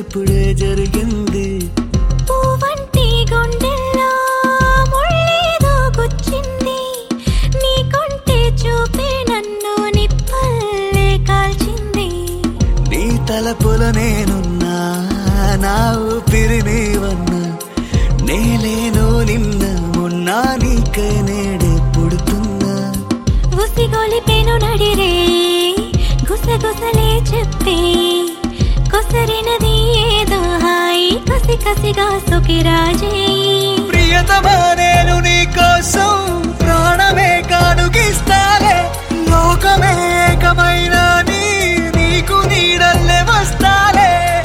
ఇప్పుడే జరిగింది పువ్వంటి గుండెల్లో ముళ్ళేదో గుచ్చింది నీ కొంటే చూపే నన్ను నిప్పల్లే కాల్చింది నీ తలపుల నేనున్నా నా ఊపిరి నీవన్నా నేలేను నిన్న మొన్నా నీకై నేడే పుడుతున్నా ఉసిగొలిపెను నడిరే గుసగుసలే చెప్పే కొసరినది ఏదో హాయి కసి కసిగా సొకిరాజే ప్రియతమా నేను నీ కోసం ప్రాణమే కానుగిస్తాలే లోకమే ఏకమైన నీ నీకు నీడల్లే వస్తాలే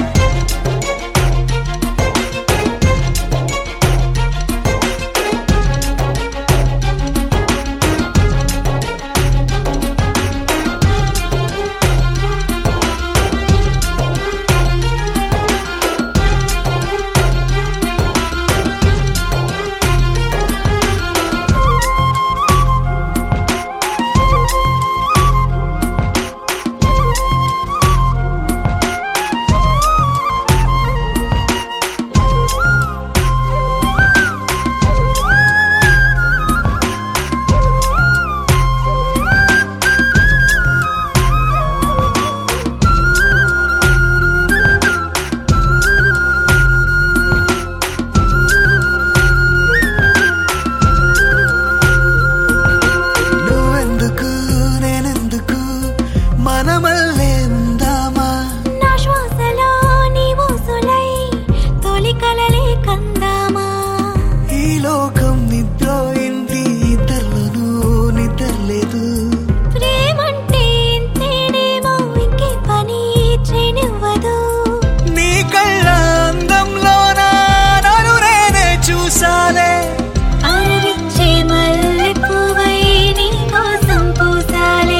నువ్వెందుకు నేనెందుకు మనమల్లే ఉందామా నా శ్వాసలో నీ ఊసులై తొలి కలలే కందామా ఈ లోకం నిద్రోయింది ఇద్దర్లోనూ నిద్రలేదు ప్రేమంటే ఇంతేనేమో ఇంకే పని చేయనివ్వదు నీ కళ్ళ అందంలోన నన్ను నేనే చూసాలే అరవిచ్చే మల్లె పువ్వై నీ కోసం పూసాలే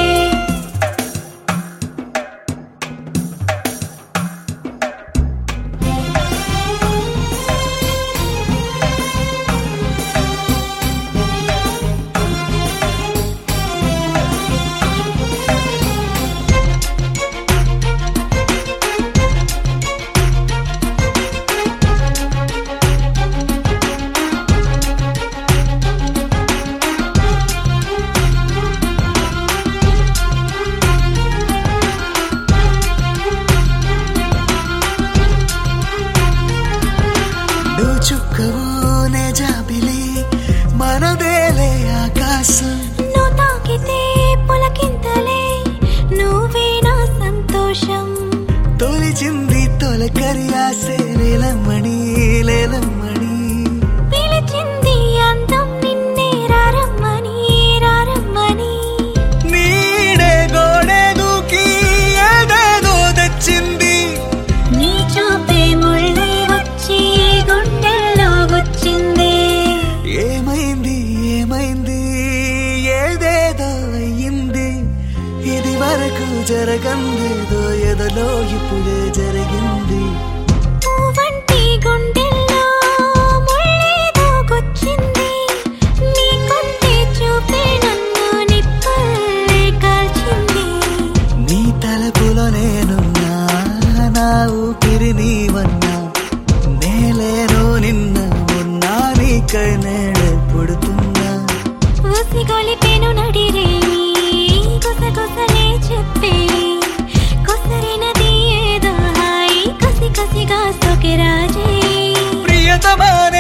నువ్వు చుక్కవు నే జాబిలి మనదేలే ఆకాశం నువ్వు తాకితే పులకింతలే నువ్వే నా సంతోషం తొలిచింది తొలకరి ఆసే లేలమ్మణి లేలమ్మణి పిలిచింది అందం నిన్నే రారమ్మని రారమ్మని నీడే గోడే దూకి ఏదేదో తెచ్చింది నీ చూపే ముళ్ళై వచ్చి గుండెల్లో గుచ్చింది ఏమైంది ఏమైంది ఏదేదో అయ్యింది ఇది వరకు జరగందేదో ఎదలో ఇప్పుడే జరిగింది పువ్వంటి గుండెల్లో ముళ్ళేదో గుచ్చింది నీ కొంటే చూపే నన్ను నిప్పల్లే కాల్చింది నీ తలపులో నేనున్నా నా ఊపిరి నీవన్నా నేలేను నిన్న మొన్నా నీకై నేడే పుడుతున్నా ఉసిగొలిపెను నడిరేమి గుసగుసలే చెప్పే కొసరినది ఏదో హాయి కసి కసిగా సొకిరాజే ప్రియతమా